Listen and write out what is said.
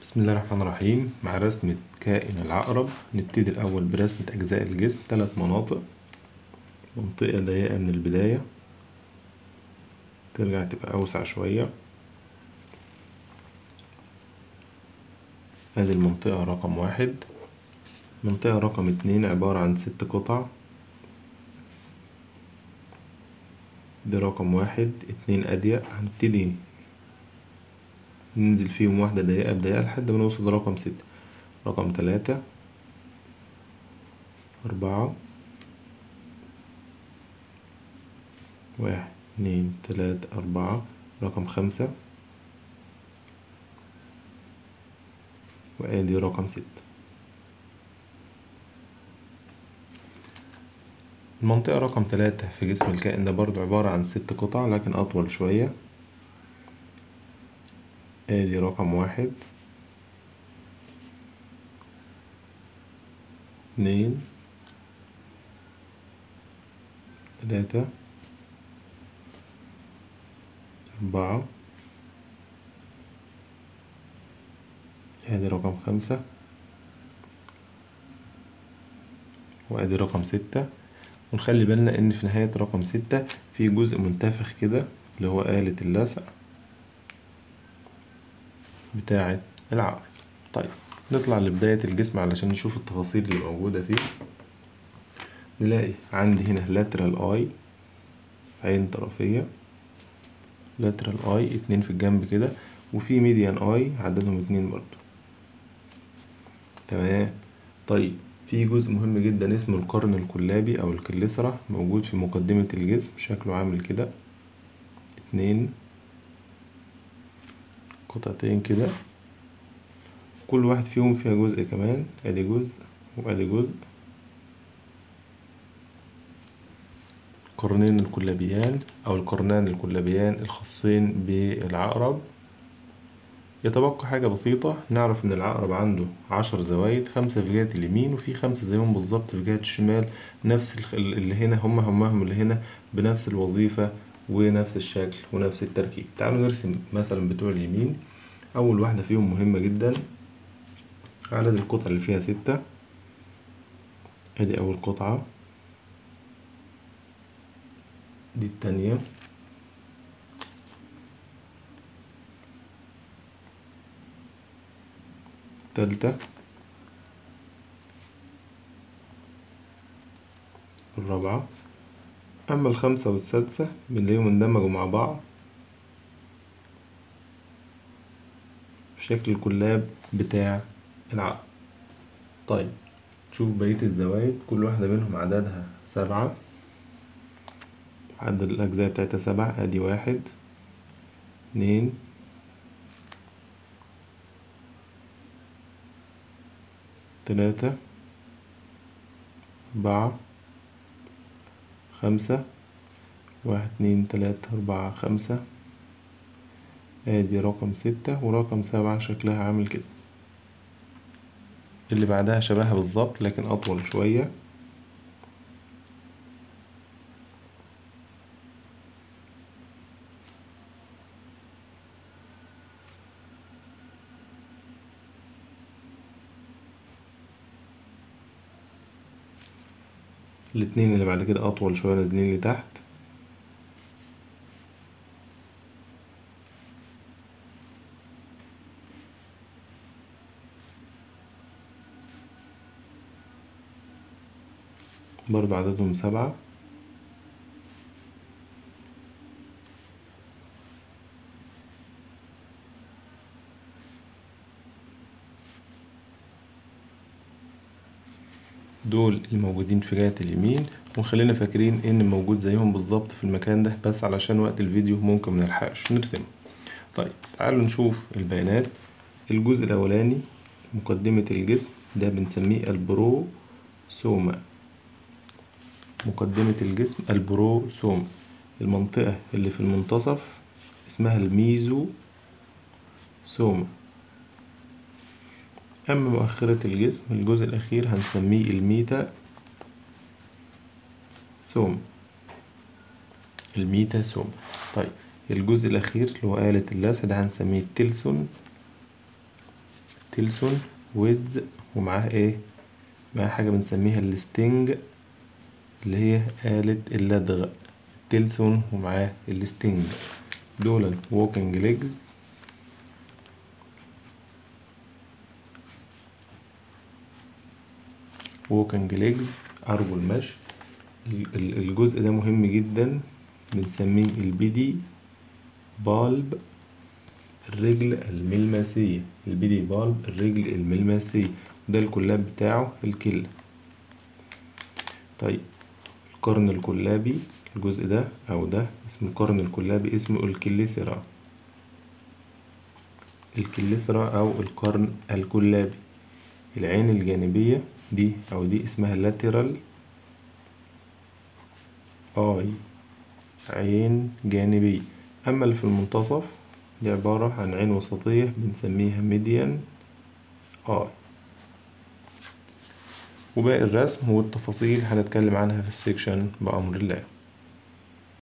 بسم الله الرحمن الرحيم مع رسمة كائن العقرب نبتدي الأول برسمة أجزاء الجسم ثلاث مناطق منطقة ضيقة من البداية ترجع تبقى أوسع شوية ادي المنطقة رقم واحد منطقة رقم اتنين عبارة عن ست قطع دي رقم واحد اتنين أضيق هنبتدي ننزل فيهم واحدة ضيقة بضيقة لحد ما نوصل لرقم ستة رقم تلاتة أربعة واحد اتنين تلاتة أربعة رقم خمسة وآدي رقم ستة المنطقة رقم تلاتة في جسم الكائن ده برضو عبارة عن ست قطع لكن أطول شوية ادي رقم واحد اتنين تلاتة أربعة ادي رقم خمسة وادي رقم ستة ونخلي بالنا ان في نهاية رقم ستة في جزء منتفخ كده اللي هو آلة اللسع بتاعة العقل طيب نطلع لبداية الجسم علشان نشوف التفاصيل اللي موجودة فيه نلاقي عندي هنا lateral eye عين طرفية lateral eye اتنين في الجنب كده وفي median eye عددهم اتنين برضو تمام طيب في جزء مهم جدا اسمه القرن الكلابي او الكليسرة موجود في مقدمة الجسم شكله عامل كده اتنين قطعتين كده كل واحد فيهم فيها جزء كمان ادي جزء وادي جزء قرنين الكلابيان او القرنان الكلابيان الخاصين بالعقرب يتبقى حاجة بسيطة نعرف ان العقرب عنده عشر زوايد خمسة في جهة اليمين وفي خمسة زيهم بالظبط في جهة الشمال نفس اللي هنا هم همهم اللي هنا بنفس الوظيفة ونفس الشكل ونفس التركيب تعالوا نرسم مثلا بتوع اليمين أول واحدة فيهم مهمة جدا عدد القطع اللي فيها ستة ادي أول قطعة دي التانية التالتة الرابعة أما الخامسة والسادسة بنلاقيهم اندمجوا مع بعض في شكل الكلاب بتاع العقل طيب شوف بقية الزوايد كل واحدة منهم عددها سبعة عدد الأجزاء بتاعتها سبعة أدي واحد اتنين تلاتة أربعة خمسة واحد اتنين تلاتة أربعة خمسة ادي رقم ستة ورقم سبعة شكلها عامل كده اللي بعدها شبهها بالظبط لكن أطول شوية الاتنين اللي بعد كده أطول شوية نازلين لتحت برضو عددهم سبعة دول الموجودين في جهة اليمين وخلينا فاكرين ان موجود زيهم بالظبط في المكان ده بس علشان وقت الفيديو ممكن منلحقش نرسمه طيب تعالوا نشوف البيانات الجزء الاولاني مقدمة الجسم ده بنسميه البروسوما مقدمة الجسم البروسوم المنطقة اللي في المنتصف اسمها الميزو سوما أما مؤخرة الجسم الجزء الأخير هنسميه الميتا سوم الميتا سوم طيب الجزء الأخير اللي هو آلة اللسع ده هنسميه التلسون تيلسون ويز ومعاه ايه معاه حاجة بنسميها الستينج اللي هي آلة اللدغ تيلسون ومعاه الستينج دول walking legs walking legs أرجل مشي ال- ال- الجزء ده مهم جدا بنسميه البيدي بالب الرجل الملمسية البيدي بالب الرجل الملمسية ده الكلاب بتاعه الكلى طيب القرن الكلابي الجزء ده أو ده اسمه القرن الكلابي اسمه الكليسرا الكليسرا أو القرن الكلابي العين الجانبية دي أو دي اسمها لاترال آي عين جانبية أما اللي في المنتصف دي عبارة عن عين وسطية بنسميها ميديان آي وباقي الرسم والتفاصيل هنتكلم عنها في السيكشن بأمر الله